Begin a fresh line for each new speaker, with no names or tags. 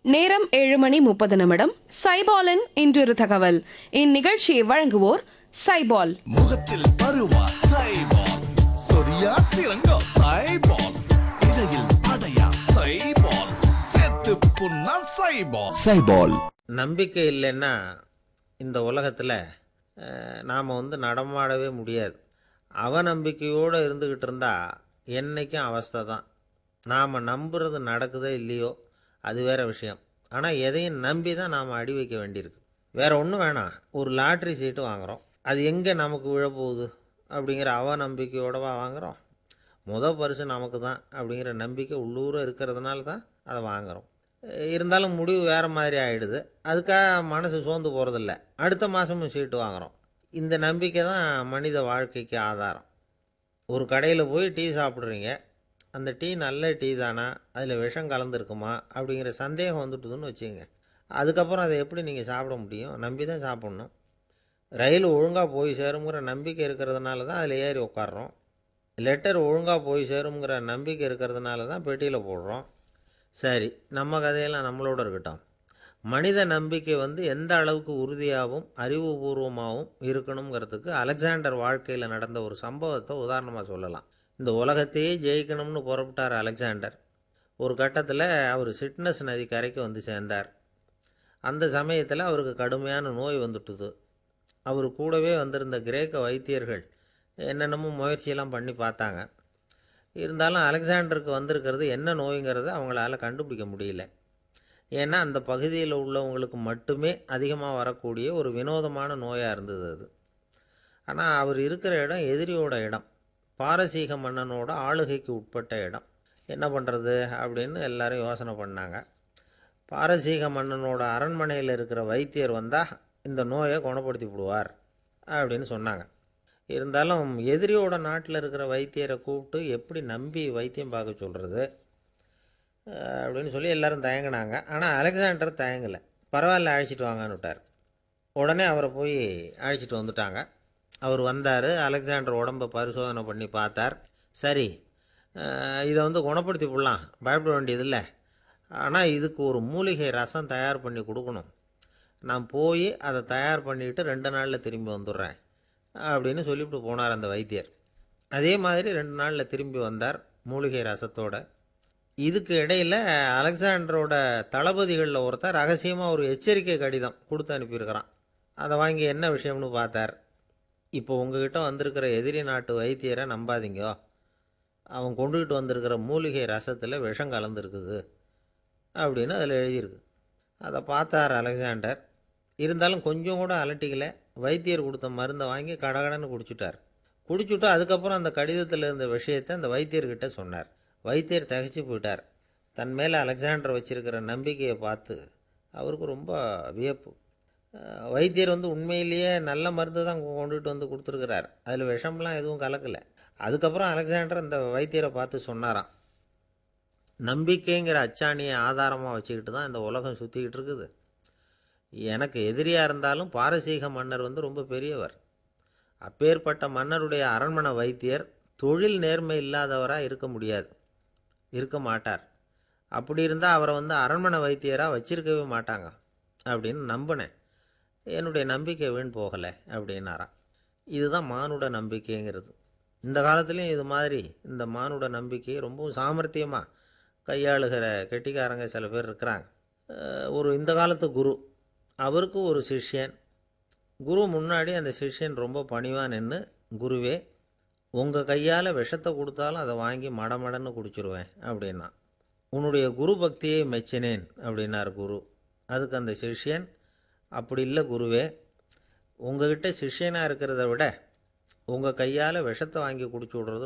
நேரம் ஏழு மணி முப்பது நிமிடம் சைபாலின் இன்றொரு தகவல் இந்நிகழ்ச்சியை வழங்குவோர் சைபால்
முகத்தில் பருவா சைபால் சொரியா சிறங்கா சைபால் இடையில் அடையா சைபால் செத்து புண்ணா சைபால்
சைபால்
நம்பிக்கை இல்லைன்னா இந்த உலகத்தில் நாம் வந்து நடமாடவே முடியாது அவநம்பிக்கையோடு இருந்துக்கிட்டு இருந்தால் என்றைக்கும் அவஸ்தை தான் நாம் நம்புறது நடக்குதோ இல்லையோ அது வேற விஷயம் ஆனால் எதையும் நம்பி தான் நாம் அடி வைக்க வேண்டியிருக்கு வேற ஒன்றும் வேணாம் ஒரு லாட்ரி சீட்டு வாங்குகிறோம் அது எங்கே நமக்கு விழப்போகுது அப்படிங்கிற அவநம்பிக்கையோடவா வாங்குகிறோம் முத பரிசு நமக்கு தான் அப்படிங்கிற நம்பிக்கை உள்ளூர இருக்கிறதுனால தான் அதை வாங்குகிறோம் இருந்தாலும் முடிவு வேறு மாதிரி ஆகிடுது அதுக்காக மனசு சோர்ந்து போகிறதில்ல அடுத்த மாதமும் சீட்டு வாங்குகிறோம் இந்த நம்பிக்கை தான் மனித வாழ்க்கைக்கு ஆதாரம் ஒரு கடையில் போய் டீ சாப்பிட்றீங்க அந்த டீ நல்ல டீ தானா அதில் விஷம் கலந்துருக்குமா அப்படிங்கிற சந்தேகம் வந்துட்டுதுன்னு வச்சுங்க அதுக்கப்புறம் அதை எப்படி நீங்கள் சாப்பிட முடியும் நம்பி தான் சாப்பிட்ணும் ரயில் ஒழுங்காக போய் சேருங்கிற நம்பிக்கை இருக்கிறதுனால தான் அதில் ஏறி உட்காடுறோம் லெட்டர் ஒழுங்காக போய் சேருங்கிற நம்பிக்கை இருக்கிறதுனால தான் பெட்டியில் போடுறோம் சரி நம்ம கதையெல்லாம் நம்மளோட இருக்கட்டும் மனித நம்பிக்கை வந்து எந்த அளவுக்கு உறுதியாகவும் அறிவுபூர்வமாகவும் இருக்கணுங்கிறதுக்கு அலெக்சாண்டர் வாழ்க்கையில் நடந்த ஒரு சம்பவத்தை உதாரணமாக சொல்லலாம் இந்த உலகத்தையே ஜெயிக்கணும்னு புறப்பட்டார் அலெக்சாண்டர் ஒரு கட்டத்தில் அவர் சிட்னஸ் நதி கரைக்கு வந்து சேர்ந்தார் அந்த சமயத்தில் அவருக்கு கடுமையான நோய் வந்துட்டுது அவர் கூடவே வந்திருந்த கிரேக்க வைத்தியர்கள் என்னென்னமோ முயற்சியெல்லாம் பண்ணி பார்த்தாங்க இருந்தாலும் அலெக்சாண்டருக்கு வந்திருக்கிறது என்ன நோய்ங்கிறத அவங்களால கண்டுபிடிக்க முடியல ஏன்னா அந்த பகுதியில் உள்ளவங்களுக்கு மட்டுமே அதிகமாக வரக்கூடிய ஒரு வினோதமான நோயாக இருந்தது அது ஆனால் அவர் இருக்கிற இடம் எதிரியோட இடம் பாரசீக மன்னனோட ஆளுகைக்கு உட்பட்ட இடம் என்ன பண்ணுறது அப்படின்னு எல்லாரும் யோசனை பண்ணாங்க பாரசீக மன்னனோட அரண்மனையில் இருக்கிற வைத்தியர் வந்தால் இந்த நோயை குணப்படுத்தி விடுவார் அப்படின்னு சொன்னாங்க இருந்தாலும் எதிரியோட நாட்டில் இருக்கிற வைத்தியரை கூப்பிட்டு எப்படி நம்பி வைத்தியம் பார்க்க சொல்கிறது அப்படின்னு சொல்லி எல்லாரும் தயங்கினாங்க ஆனால் அலெக்சாண்டர் தயங்கலை பரவாயில்ல அழைச்சிட்டு வாங்கன்னு விட்டார் உடனே அவரை போய் அழைச்சிட்டு வந்துட்டாங்க அவர் வந்தார் அலெக்சாண்டர் உடம்பை பரிசோதனை பண்ணி பார்த்தார் சரி அஹ், இதை வந்து குணப்படுத்தி விடலாம் பயப்பட வேண்டியதில்லை ஆனால் இதுக்கு ஒரு மூலிகை ரசம் தயார் பண்ணி கொடுக்கணும் நான் போய் அதை தயார் பண்ணிவிட்டு ரெண்டு நாளில் திரும்பி வந்துடுறேன் அப்படின்னு சொல்லிவிட்டு போனார் அந்த வைத்தியர் அதே மாதிரி ரெண்டு நாளில் திரும்பி வந்தார் மூலிகை ரசத்தோட இதுக்கு இடையில் அலெக்சாண்டரோட தளபதிகளில் ஒருத்தர் ரகசியமாக ஒரு எச்சரிக்கை கடிதம் கொடுத்து அனுப்பியிருக்கிறான் அதை வாங்கி என்ன விஷயம்னு பார்த்தார் இப்போ உங்ககிட்ட வந்திருக்கிற எதிரி நாட்டு வைத்தியரை நம்பாதீங்க அவன் கொண்டுகிட்டு வந்திருக்கிற மூலிகை ரசத்தில் விஷம் கலந்துருக்குது அப்படின்னு அதில் எழுதியிருக்கு அதை பார்த்தார் அலெக்சாண்டர் இருந்தாலும் கொஞ்சம் கூட அலட்டிக்கல வைத்தியர் கொடுத்த மருந்தை வாங்கி கடகடன்னு குடிச்சிட்டார் குடிச்சுட்டு அதுக்கப்புறம் அந்த கடிதத்தில் இருந்த விஷயத்தை அந்த வைத்தியர்கிட்ட சொன்னார் வைத்தியர் தகைச்சு போயிட்டார் தன் மேலே அலெக்சாண்டர் வச்சிருக்கிற நம்பிக்கையை பார்த்து அவருக்கு ரொம்ப வியப்பு அஹ், வைத்தியர் வந்து உண்மையிலேயே நல்ல மருந்து தான் கொண்டுகிட்டு வந்து கொடுத்துருக்கிறார் அதில் விஷம்லாம் எதுவும் கலக்கலை அதுக்கப்புறம் அலெக்சாண்டர் அந்த வைத்தியரை பார்த்து சொன்னாராம் நம்பிக்கைங்கிற அச்சாணியை ஆதாரமாக வச்சுக்கிட்டு தான் இந்த உலகம் சுற்றிக்கிட்டு இருக்குது எனக்கு எதிரியாக இருந்தாலும் பாரசீக மன்னர் வந்து ரொம்ப பெரியவர் அப்பேற்பட்ட மன்னருடைய அரண்மனை வைத்தியர் தொழில் நேர்மை இல்லாதவராக இருக்க முடியாது இருக்க மாட்டார் அப்படி இருந்தால் அவரை வந்து அரண்மனை வைத்தியராக வச்சிருக்கவே மாட்டாங்க அப்படின்னு நம்பினேன் என்னுடைய நம்பிக்கை வீண் போகலை அப்படின்னாராம் இதுதான் மானுட நம்பிக்கைங்கிறது இந்த காலத்துலேயும் இது மாதிரி இந்த மானுட நம்பிக்கையை ரொம்பவும் சாமர்த்தியமாக கையாளுகிற கெட்டிக்காரங்க சில பேர் இருக்கிறாங்க அஹ் ஒரு இந்த காலத்து குரு அவருக்கு ஒரு சிஷ்யன் குரு முன்னாடி அந்த சிஷ்யன் ரொம்ப பணிவாக நின்று குருவே உங்கள் கையால் விஷத்தை கொடுத்தாலும் அதை வாங்கி மடமடன்னு குடிச்சிருவேன் அப்படின்னா உன்னுடைய குரு பக்தியை மெச்சினேன் அப்படின்னார் குரு அதுக்கு அந்த சிஷ்யன் அப்படி இல்லை குருவே உங்ககிட்ட சிஷ்யனாக இருக்கிறத விட உங்கள் கையால் விஷத்தை வாங்கி குடிச்சு விட்றது